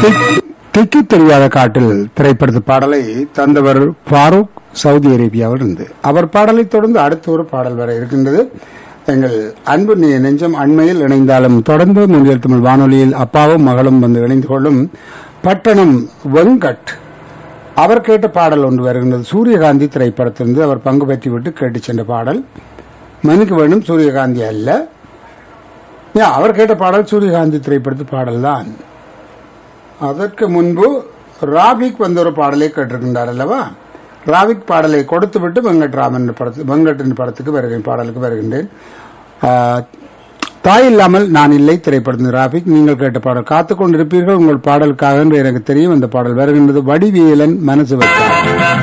திக்- திக்கு தெரியாத காட்டில் திரைப்படத்து பாடலை தந்தவர் ஃபாரூக் சவுதி அரேபியாவில் இருந்து அவர் பாடலை தொடர்ந்து அடுத்த ஒரு பாடல் வர இருக்கின்றது எங்கள் அன்பு நெ- நெஞ்சம் அண்மையில் இணைந்தாலும் தொடர்ந்து முன்னில் தமிழ் வானொலியில் அப்பாவும் மகளும் வந்து இணைந்து கொள்ளும் பட்டணம் வெங்கட் அவர் கேட்ட பாடல் ஒன்று வருகின்றது சூரியகாந்தி திரைப்படத்திலிருந்து அவர் பங்கு பெற்றுவிட்டு கேட்டு சென்ற பாடல் மன்னிக்க வேண்டும் சூரியகாந்தி அல்ல ஏன், அவர் கேட்ட பாடல் சூரியகாந்தி திரைப்படத்து பாடல் தான் அதற்கு முன்பு ராபிக் வந்த ஒரு பாடலை கேட்டிருக்கின்றார் அல்லவா ராபிக் பாடலை கொடுத்துவிட்டு வெங்கட்ராமன் படத்து வெங்கட்டின் படத்துக்கு வருகிறேன் பாடலுக்கு வருகின்றேன் ஆ, தாய் இல்லாமல் நான் இல்லை திரைப்படத்தின் ராபிக் நீங்கள் கேட்ட பாடல் காத்துக் கொண்டிருப்பீர்கள் உங்கள் பாடலுக்காக என்று எனக்கு தெரியும் அந்த பாடல் வருகின்றது வடிவேலன் மனசு வச்சார்